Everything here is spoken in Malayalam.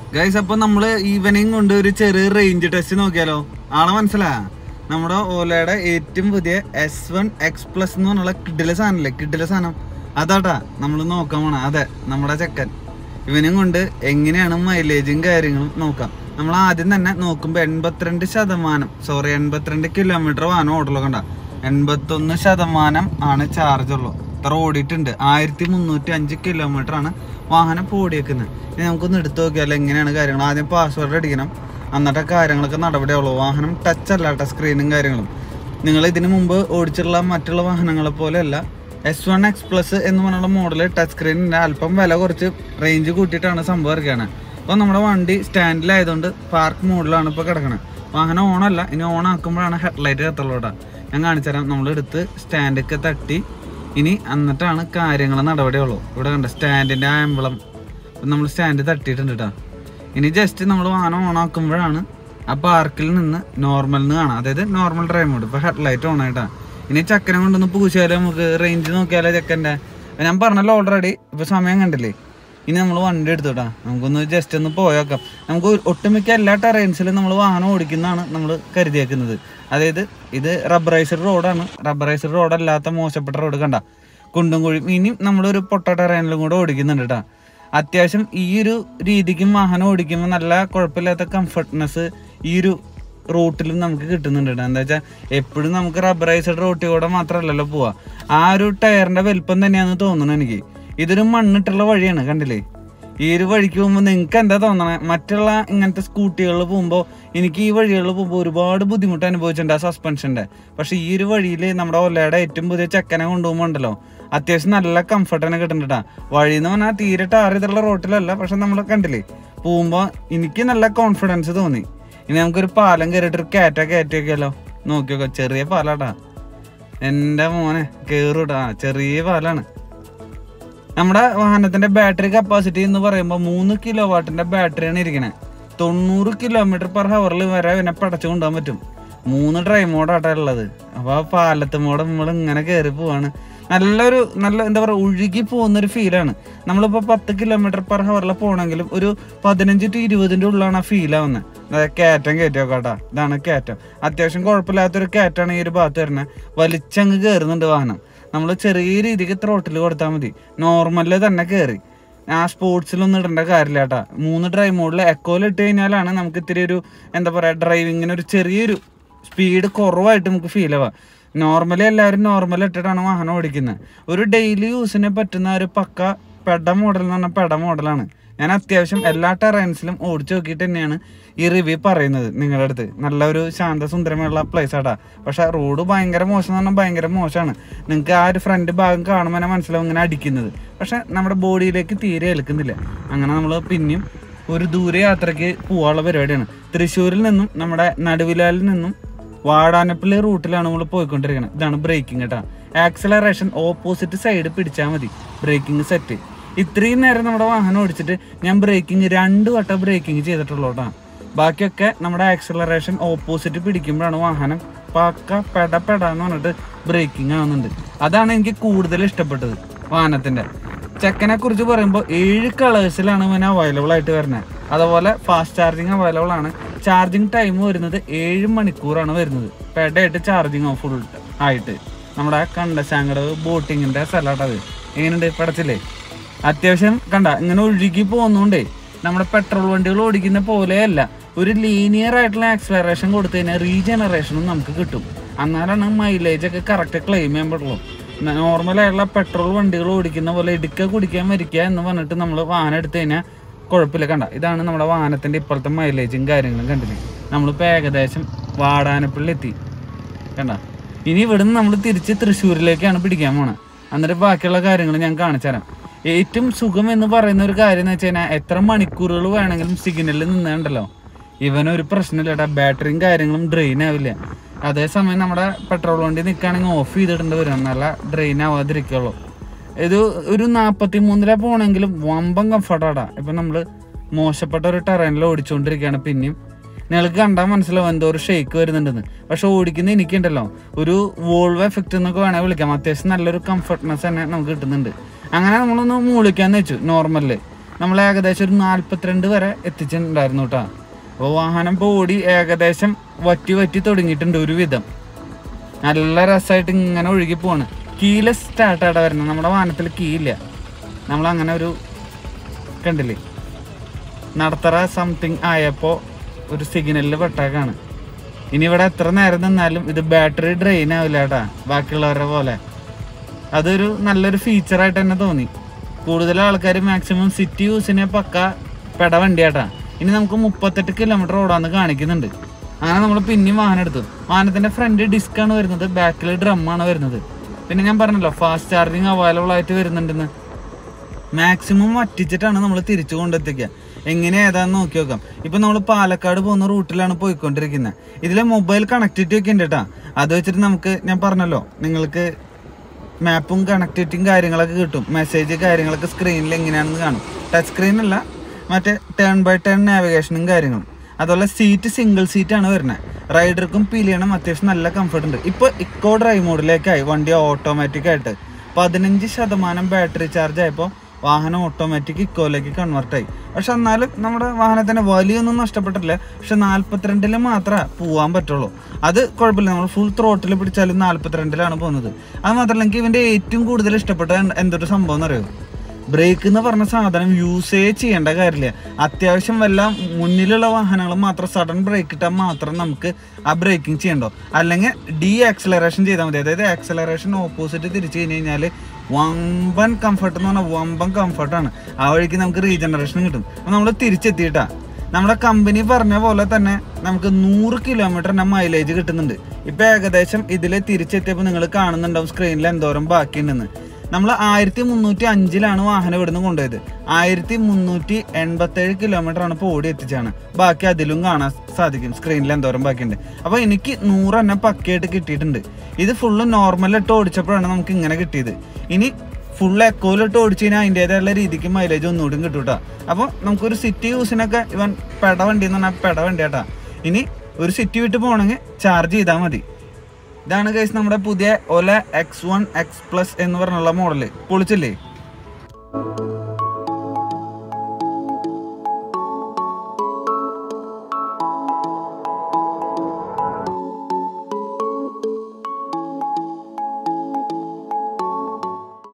ഗൈസ് അപ്പൊ നമ്മള് ഈവനിങ് കൊണ്ട് ഒരു ചെറിയ റേഞ്ച് ടെസ്റ്റ് നോക്കിയാലോ ആളെ മനസ്സിലായ നമ്മുടെ ഓലയുടെ ഏറ്റവും പുതിയ എസ് വൺ എക്സ് പ്ലസ് എന്ന് പറഞ്ഞുള്ള കിഡിലെ സാധനല്ലേ കിഡിലെ സാധനം അതാട്ടാ നമ്മൾ നോക്കാൻ പോണ അതെ നമ്മുടെ ചെക്കൻ ഇവനും കൊണ്ട് എങ്ങനെയാണ് മൈലേജും കാര്യങ്ങളും നോക്കാം നമ്മൾ ആദ്യം തന്നെ നോക്കുമ്പോൾ എൺപത്തിരണ്ട് ശതമാനം സോറി എൺപത്തിരണ്ട് കിലോമീറ്റർ വാഹനം ഓടുള്ളൂ കണ്ട എൺപത്തൊന്ന് ശതമാനം ആണ് ചാർജ് ഉള്ളൂ ഇത്ര ഓടിയിട്ടുണ്ട് ആയിരത്തി മുന്നൂറ്റി അഞ്ച് കിലോമീറ്റർ ആണ് വാഹനം ഇപ്പോൾ ഓടിയേക്കുന്നത് ഇനി നമുക്കൊന്ന് എടുത്തു നോക്കിയാൽ എങ്ങനെയാണ് കാര്യങ്ങൾ ആദ്യം പാസ്വേഡ് അടിക്കണം എന്നിട്ട് കാര്യങ്ങളൊക്കെ നടപടിയുള്ളൂ വാഹനം ടച്ച് അല്ല കേട്ടോ സ്ക്രീനും കാര്യങ്ങളും നിങ്ങൾ ഇതിനു മുമ്പ് ഓടിച്ചിട്ടുള്ള മറ്റുള്ള വാഹനങ്ങളെ പോലെയല്ല എസ് വൺ എക്സ് പ്ലസ് എന്ന് പറഞ്ഞുള്ള മോഡൽ ടച്ച് സ്ക്രീനിൻ്റെ അല്പം വില കുറച്ച് റേഞ്ച് കൂട്ടിയിട്ടാണ് സംഭവം ഇറക്കുകയാണ് അപ്പോൾ നമ്മുടെ വണ്ടി സ്റ്റാൻഡിലായതുകൊണ്ട് പാർക്ക് മോഡിലാണ് ഇപ്പോൾ കിടക്കണത് വാഹനം ഓണല്ല ഇനി ഓൺ ആക്കുമ്പോഴാണ് ഹെഡ്ലൈറ്റ് കത്തുള്ളൂ കേട്ടോ ഞാൻ കാണിച്ചു തരാം നമ്മളെടുത്ത് സ്റ്റാൻഡൊക്കെ തട്ടി ഇനി എന്നിട്ടാണ് കാര്യങ്ങൾ നടപടിയുള്ളൂ ഇവിടെ കണ്ട സ്റ്റാൻഡിൻ്റെ ആംബിളം നമ്മൾ സ്റ്റാൻഡ് തട്ടിയിട്ടുണ്ട് കേട്ടോ ഇനി ജസ്റ്റ് നമ്മൾ വാഹനം ഓൺ ആക്കുമ്പോഴാണ് ആ പാർക്കിൽ നിന്ന് നോർമൽ നിന്ന് കാണാം അതായത് നോർമൽ ഡ്രൈവ് മോഡ് ഇപ്പോൾ ഹെഡ്ലൈറ്റ് ഓൺ ആയിട്ടാ ഇനി ചക്കനെ കൊണ്ടൊന്ന് പൂശിയാലോ നമുക്ക് റേഞ്ച് നോക്കിയാലോ ചെക്കൻ്റെ ഞാൻ പറഞ്ഞല്ലോ ഓൾറെഡി ഇപ്പോൾ സമയം കണ്ടില്ലേ ഇനി നമ്മൾ വണ്ടി എടുത്തോട്ടാ നമുക്കൊന്ന് ജസ്റ്റ് ഒന്ന് പോയേക്കാം നമുക്ക് ഒട്ടുമിക്ക എല്ലാ ടെറൈൻസിലും നമ്മൾ വാഹനം ഓടിക്കുന്നതാണ് നമ്മൾ കരുതിയേക്കുന്നത് അതായത് ഇത് റബ്ബറൈസ്ഡ് റോഡാണ് റബ്ബറൈസ്ഡ് റോഡ് അല്ലാത്ത മോശപ്പെട്ട റോഡ് കണ്ട കുണ്ടും കുഴി ഇനിയും നമ്മളൊരു പൊട്ട ടെറൈനിലും കൂടെ ഓടിക്കുന്നുണ്ട് കേട്ടോ അത്യാവശ്യം ഈ ഒരു രീതിക്കും വാഹനം ഓടിക്കുമ്പോൾ നല്ല കുഴപ്പമില്ലാത്ത കംഫർട്ട്നെസ് ഈ ഒരു റൂട്ടിലും നമുക്ക് കിട്ടുന്നുണ്ട് കേട്ടോ. എന്താ വെച്ചാൽ എപ്പോഴും നമുക്ക് റബ്ബറൈസ്ഡ് റോട്ടിൽ കൂടെ മാത്രമല്ലല്ലോ പോവാ ആ ഒരു ടയറിന്റെ വലിപ്പം തന്നെയാണെന്ന് തോന്നുന്നു എനിക്ക് ഇതൊരു മണ്ണിട്ടുള്ള വഴിയാണ് കണ്ടില്ലേ ഈ ഒരു വഴിക്ക് പോകുമ്പോൾ നിങ്ങൾക്ക് എന്താ തോന്നണേ മറ്റുള്ള ഇങ്ങനത്തെ സ്കൂട്ടികളിൽ പോകുമ്പോൾ എനിക്ക് ഈ വഴികളിൽ പോകുമ്പോൾ ഒരുപാട് ബുദ്ധിമുട്ട് അനുഭവിച്ചിട്ടുണ്ട് ആ സസ്പെൻഷൻ്റെ പക്ഷെ ഈ ഒരു വഴിയിൽ നമ്മുടെ ഒലയുടെ ഏറ്റവും പുതിയ ചെക്കനെ കൊണ്ടുപോകുമ്പോൾ ഉണ്ടല്ലോ അത്യാവശ്യം നല്ല കംഫർട്ട് തന്നെ കിട്ടുന്നുണ്ടാ വഴി എന്ന് പറഞ്ഞാൽ തീരെ ടാർ ചെയ്തുള്ള റോട്ടിലല്ല പക്ഷെ നമ്മൾ കണ്ടില്ലേ പോകുമ്പോൾ എനിക്ക് നല്ല കോൺഫിഡൻസ് തോന്നി ഇനി നമുക്കൊരു പാലം കയറിയിട്ട് ഒരു കയറ്റ കയറ്റിയൊക്കെയല്ലോ നോക്കി നോക്കാം ചെറിയ പാലാട്ടാ എൻ്റെ മോനെ കയറൂട്ടാ ചെറിയ പാലാണ് നമ്മുടെ വാഹനത്തിന്റെ ബാറ്ററി കപ്പാസിറ്റി എന്ന് പറയുമ്പോൾ മൂന്ന് കിലോ വാട്ടിന്റെ ബാറ്ററിയാണ് ഇരിക്കണേ തൊണ്ണൂറ് കിലോമീറ്റർ പെർ ഹവറിൽ വരെ ഇവനെ പടച്ചു കൊണ്ടുപോകാൻ പറ്റും മൂന്ന് ഡ്രൈവ് മോഡാട്ടാ ഉള്ളത് അപ്പൊ ആ പാലത്ത് മോഡ് നമ്മൾ ഇങ്ങനെ കയറി പോവാണ് നല്ലൊരു നല്ല എന്താ പറയുക ഒഴുകി പോകുന്ന ഒരു ഫീലാണ് നമ്മളിപ്പോൾ പത്ത് കിലോമീറ്റർ പെർ ഹവറിൽ പോകണമെങ്കിലും ഒരു പതിനഞ്ച് ടു ഇരുപതിൻ്റെ ഉള്ളിലാണ് ആ ഫീൽ ആവുന്നത് അതായത് കയറ്റം കയറ്റം കേട്ടാ ഇതാണ് കയറ്റം അത്യാവശ്യം കുഴപ്പമില്ലാത്തൊരു കയറ്റാണ് ഈ ഒരു ഭാഗത്ത് വരുന്നത് വലിച്ചങ്ങ് കയറുന്നുണ്ട് വാഹനം നമ്മൾ ചെറിയ രീതിക്ക് ത്രോട്ടിൽ കൊടുത്താൽ മതി നോർമലിൽ തന്നെ കയറി ആ സ്പോർട്സിലൊന്നും ഇടേണ്ട കാര്യമില്ല കേട്ടാ മൂന്ന് ഡ്രൈവ് മോഡിൽ എക്കോയിൽ ഇട്ട് കഴിഞ്ഞാലാണ് നമുക്ക് ഇത്തിരി ഒരു എന്താ പറയുക ഡ്രൈവിങ്ങിന് ഒരു ചെറിയൊരു സ്പീഡ് കുറവായിട്ട് നമുക്ക് ഫീൽ ആവാം നോർമലി എല്ലാവരും നോർമൽ ഇട്ടിട്ടാണ് വാഹനം ഓടിക്കുന്നത് ഒരു ഡെയിലി യൂസിന് പറ്റുന്ന ഒരു പക്ക പെട മോഡൽ എന്ന് പറഞ്ഞാൽ പെട മോഡലാണ് ഞാൻ അത്യാവശ്യം എല്ലാ ടെറൈൻസിലും ഓടിച്ചു നോക്കിയിട്ട് തന്നെയാണ് ഈ റിവ്യൂ പറയുന്നത് നിങ്ങളുടെ അടുത്ത് നല്ല ഒരു ശാന്തസുന്ദരമുള്ള പ്ലേസ് ആട്ടാ പക്ഷെ റോഡ് ഭയങ്കര മോശം എന്ന് പറഞ്ഞാൽ ഭയങ്കര മോശമാണ് നിങ്ങൾക്ക് ആ ഒരു ഫ്രണ്ട് ഭാഗം കാണുമ്പോൾ തന്നെ മനസ്സിലാവും ഇങ്ങനെ അടിക്കുന്നത് പക്ഷെ നമ്മുടെ ബോഡിയിലേക്ക് തീരെ ഏൽക്കുന്നില്ല അങ്ങനെ നമ്മൾ പിന്നെയും ഒരു ദൂരെ യാത്രയ്ക്ക് പോകാനുള്ള പരിപാടിയാണ് തൃശ്ശൂരിൽ നിന്നും നമ്മുടെ നടുവിലാലിൽ നിന്നും വാടാനപ്പള്ളി റൂട്ടിലാണ് നമ്മൾ പോയിക്കൊണ്ടിരിക്കുന്നത് ഇതാണ് ബ്രേക്കിംഗ് കേട്ടോ ആക്സലറേഷൻ ഓപ്പോസിറ്റ് സൈഡ് പിടിച്ചാൽ മതി ബ്രേക്കിംഗ് സെറ്റ് ഇത്രയും നേരം നമ്മുടെ വാഹനം ഓടിച്ചിട്ട് ഞാൻ ബ്രേക്കിംഗ് രണ്ട് വട്ടം ബ്രേക്കിംഗ് ചെയ്തിട്ടുള്ളൂ കേട്ടോ ബാക്കിയൊക്കെ നമ്മുടെ ആക്സലറേഷൻ ഓപ്പോസിറ്റ് പിടിക്കുമ്പോഴാണ് വാഹനം പക്ക പെട പെട എന്ന് പറഞ്ഞിട്ട് ബ്രേക്കിംഗ് ആവുന്നുണ്ട് അതാണ് എനിക്ക് കൂടുതൽ ഇഷ്ടപ്പെട്ടത് വാഹനത്തിന്റെ ചെക്കനെ കുറിച്ച് പറയുമ്പോൾ ഏഴ് കളേഴ്സിലാണ് ഇവന് അവൈലബിൾ ആയിട്ട് വരുന്നത് അതുപോലെ ഫാസ്റ്റ് ചാർജിങ് അവൈലബിൾ ആണ് ചാർജിങ് ടൈം വരുന്നത് ഏഴ് മണിക്കൂറാണ് വരുന്നത് പെഡായിട്ട് ചാർജിങ് ഫുൾ ആയിട്ട് നമ്മുടെ കണ്ടശാങ്കടവ് ബോട്ടിങ്ങിന്റെ സ്ഥലമാട്ടത് എങ്ങനെയുണ്ട് പടച്ചില്ലേ അത്യാവശ്യം കണ്ട ഇങ്ങനെ ഒഴുകി പോകുന്നോണ്ടേ നമ്മുടെ പെട്രോൾ വണ്ടികൾ ഓടിക്കുന്ന പോലെയല്ല ഒരു ലീനിയർ ആയിട്ടുള്ള ആക്സലറേഷൻ കൊടുത്തു കഴിഞ്ഞാൽ റീജനറേഷനും നമുക്ക് കിട്ടും എന്നാലാണ് മൈലേജ് ഒക്കെ കറക്റ്റ് ക്ലെയിം ചെയ്യാൻ പറ്റുള്ളൂ നോർമൽ ആയിട്ടുള്ള പെട്രോൾ വണ്ടികൾ ഓടിക്കുന്ന പോലെ ഇടുക്ക കുടിക്കാൻ മരിക്കുക എന്ന് പറഞ്ഞിട്ട് നമ്മൾ വാഹനം എടുത്തു കഴിഞ്ഞാൽ കുഴപ്പമില്ല കണ്ട ഇതാണ് നമ്മുടെ വാഹനത്തിന്റെ ഇപ്പോഴത്തെ മൈലേജും കാര്യങ്ങളും കണ്ടില്ലേ നമ്മളിപ്പോൾ ഏകദേശം വാടാനപ്പള്ളി എത്തി കണ്ട ഇനി ഇവിടുന്ന് നമ്മൾ തിരിച്ച് തൃശ്ശൂരിലേക്കാണ് പിടിക്കാൻ പോണത് എന്നിട്ട് ബാക്കിയുള്ള കാര്യങ്ങൾ ഞാൻ കാണിച്ചു തരാം ഏറ്റവും സുഖം എന്ന് പറയുന്ന ഒരു കാര്യം എന്ന് വെച്ച് കഴിഞ്ഞാൽ എത്ര മണിക്കൂറുകൾ വേണമെങ്കിലും സിഗ്നലിൽ നിന്നുണ്ടല്ലോ ഇവനൊരു പ്രശ്നമില്ല ബാറ്ററിയും കാര്യങ്ങളും ഡ്രെയിൻ ആവില്ല അതേസമയം നമ്മുടെ പെട്രോൾ വണ്ടി നിൽക്കുകയാണെങ്കിൽ ഓഫ് ചെയ്തിട്ടുണ്ട് വരും നല്ല ഡ്രെയിൻ ആവാതിരിക്കുള്ളൂ ഇത് ഒരു നാൽപ്പത്തി മൂന്നില പോണെങ്കിലും വമ്പം കംഫർട്ടാടാ ഇപ്പം നമ്മൾ മോശപ്പെട്ട ഒരു ടെറൈനിൽ ഓടിച്ചുകൊണ്ടിരിക്കുകയാണ് പിന്നെയും നിങ്ങൾക്ക് കണ്ടാൽ മനസ്സിലാവും എന്തോ ഒരു ഷേക്ക് വരുന്നുണ്ടെന്ന് പക്ഷെ ഓടിക്കുന്ന എനിക്കുണ്ടല്ലോ ഒരു വോൾവ് എഫക്റ്റ് എന്നൊക്കെ വേണേൽ വിളിക്കാം അത്യാവശ്യം നല്ലൊരു കംഫർട്ട്നെസ് തന്നെ നമുക്ക് കിട്ടുന്നുണ്ട് അങ്ങനെ നമ്മളൊന്ന് മൂളിക്കാന്ന് വെച്ചു നോർമലില് നമ്മൾ ഏകദേശം ഒരു നാല്പത്തിരണ്ട് വരെ എത്തിച്ചിട്ടുണ്ടായിരുന്നു കേട്ടോ അപ്പോൾ വാഹനം ഇപ്പോൾ ഓടി ഏകദേശം വറ്റി വറ്റി തുടങ്ങിയിട്ടുണ്ട് ഒരുവിധം നല്ല രസമായിട്ട് ഇങ്ങനെ ഒഴുകി പോവാണ് കീല സ്റ്റാർട്ടായിട്ട് വരുന്നത് നമ്മുടെ വാഹനത്തിൽ കീ ഇല്ല നമ്മൾ അങ്ങനെ ഒരു കണ്ടില്ലേ നടത്തറ സംതിങ് ആയപ്പോൾ ഒരു സിഗ്നലിൽ പെട്ടേക്കാണ് ഇനി ഇവിടെ എത്ര നേരം നിന്നാലും ഇത് ബാറ്ററി ഡ്രെയിൻ ആവില്ല കേട്ടാ ബാക്കിയുള്ളവരുടെ പോലെ അതൊരു നല്ലൊരു ഫീച്ചറായിട്ട് തന്നെ തോന്നി കൂടുതൽ ആൾക്കാർ മാക്സിമം സിറ്റി യൂസിനെ പക്ക പെട വണ്ടിയാട്ടാ ഇനി നമുക്ക് മുപ്പത്തെട്ട് കിലോമീറ്റർ ഓടാന്ന് കാണിക്കുന്നുണ്ട് അങ്ങനെ നമ്മൾ പിന്നെയും വാഹനം എടുത്തു വാഹനത്തിന്റെ ഫ്രണ്ട് ഡിസ്ക് ആണ് വരുന്നത് ബാക്കിൽ ഡ്രം ആണ് വരുന്നത് പിന്നെ ഞാൻ പറഞ്ഞല്ലോ ഫാസ്റ്റ് ചാർജിങ് അവൈലബിൾ ആയിട്ട് വരുന്നുണ്ടെന്ന് മാക്സിമം വറ്റിച്ചിട്ടാണ് നമ്മൾ തിരിച്ചു കൊണ്ടെത്തിക്കുക എങ്ങനെ ഏതാന്ന് നോക്കി നോക്കാം ഇപ്പൊ നമ്മൾ പാലക്കാട് പോകുന്ന റൂട്ടിലാണ് പോയിക്കൊണ്ടിരിക്കുന്നത് ഇതിലെ മൊബൈൽ കണക്ടിവിറ്റി ഒക്കെ ഉണ്ട് കേട്ടാ അത് വെച്ചിട്ട് നമുക്ക് ഞാൻ പറഞ്ഞല്ലോ നിങ്ങൾക്ക് മാപ്പും കണക്ടിവിറ്റിയും കാര്യങ്ങളൊക്കെ കിട്ടും മെസ്സേജ് കാര്യങ്ങളൊക്കെ സ്ക്രീനിൽ എങ്ങനെയാണെന്ന് കാണും ടച്ച് സ്ക്രീൻ അല്ല മറ്റേ ടേൺ ബൈ ടേൺ നാവിഗേഷനും കാര്യങ്ങളും അതുപോലെ സീറ്റ് സിംഗിൾ സീറ്റ് ആണ് വരുന്നത് റൈഡർക്കും പിലിയണം അത്യാവശ്യം നല്ല കംഫർട്ട് ഉണ്ട് ഇപ്പോൾ ഇക്കോ ഡ്രൈവ് മോഡിലേക്കായി വണ്ടി ഓട്ടോമാറ്റിക് ആയിട്ട് പതിനഞ്ച് ശതമാനം ബാറ്ററി ചാർജ് ആയപ്പോൾ വാഹനം ഓട്ടോമാറ്റിക് ഇക്കോയിലേക്ക് കൺവേർട്ട് ആയി പക്ഷെ എന്നാലും നമ്മുടെ വാഹനത്തിന് വലിയൊന്നും നഷ്ടപ്പെട്ടില്ല പക്ഷെ നാല്പത്തിരണ്ടിൽ മാത്രമേ പോകാൻ പറ്റുള്ളൂ അത് കുഴപ്പമില്ല നമ്മൾ ഫുൾ ത്രോട്ടിൽ പിടിച്ചാലും നാല്പത്തിരണ്ടിലാണ് പോകുന്നത് അത് മാത്രമല്ല എനിക്ക് ഇവൻ്റെ ഏറ്റവും കൂടുതൽ ഇഷ്ടപ്പെട്ട എന്ത് എന്തൊരു സംഭവം എന്നറിയോ ബ്രേക്ക് എന്ന് പറഞ്ഞ സാധനം യൂസേ ചെയ്യേണ്ട കാര്യമില്ല അത്യാവശ്യം വല്ല മുന്നിലുള്ള വാഹനങ്ങൾ മാത്രം സഡൻ ബ്രേക്ക് ഇട്ടാൽ മാത്രം നമുക്ക് ആ ബ്രേക്കിംഗ് ചെയ്യണ്ടോ അല്ലെങ്കിൽ ഡീ ആക്സലറേഷൻ ചെയ്താൽ മതി അതായത് ആക്സലറേഷൻ ഓപ്പോസിറ്റ് തിരിച്ചു കഴിഞ്ഞ് കഴിഞ്ഞാൽ വമ്പൻ കംഫർട്ട് എന്ന് പറഞ്ഞാൽ വമ്പൻ കംഫർട്ടാണ് ആ വഴിക്ക് നമുക്ക് റീജനറേഷൻ കിട്ടും അപ്പോൾ നമ്മൾ തിരിച്ചെത്തിയിട്ടാ നമ്മുടെ കമ്പനി പറഞ്ഞ പോലെ തന്നെ നമുക്ക് നൂറ് കിലോമീറ്ററിന്റെ മൈലേജ് കിട്ടുന്നുണ്ട് ഇപ്പൊ ഏകദേശം ഇതിൽ തിരിച്ചെത്തിയപ്പോൾ നിങ്ങൾ കാണുന്നുണ്ടാവും സ്ക്രീനിൽ എന്തോരം ബാക്കിയുണ്ടെന്ന് നമ്മൾ ആയിരത്തി മുന്നൂറ്റി അഞ്ചിലാണ് വാഹനം ഇവിടുന്ന് കൊണ്ടുപോയത് ആയിരത്തി മുന്നൂറ്റി എൺപത്തേഴ് കിലോമീറ്റർ ആണ് ഇപ്പോൾ ഓടി എത്തിച്ചാണ് ബാക്കി അതിലും കാണാൻ സാധിക്കും സ്ക്രീനിൽ എന്തോരം ബാക്കിയുണ്ട് അപ്പോൾ എനിക്ക് നൂറ് തന്നെ പക്കയായിട്ട് കിട്ടിയിട്ടുണ്ട് ഇത് ഫുള്ള് നോർമലിട്ട് ഓടിച്ചപ്പോഴാണ് നമുക്ക് ഇങ്ങനെ കിട്ടിയത് ഇനി ഫുൾ എക്കോയിലിട്ട് ഓടിച്ചു കഴിഞ്ഞാൽ അതിൻ്റെതായുള്ള രീതിക്ക് മൈലേജ് ഒന്നുകൂടി കിട്ടും കേട്ടോ അപ്പോൾ നമുക്കൊരു സിറ്റി യൂസിനൊക്കെ ഇവൻ പെട വണ്ടി എന്ന് പറഞ്ഞാൽ പെട വണ്ടി കേട്ടാ ഇനി ഒരു സിറ്റി വിട്ട് പോകണമെങ്കിൽ ചാർജ് ചെയ്താൽ മതി ഇതാണ് കേസ് നമ്മുടെ പുതിയ Ola X one X plus എന്ന് പറഞ്ഞുള്ള മോഡല് പൊളിച്ചില്ലേ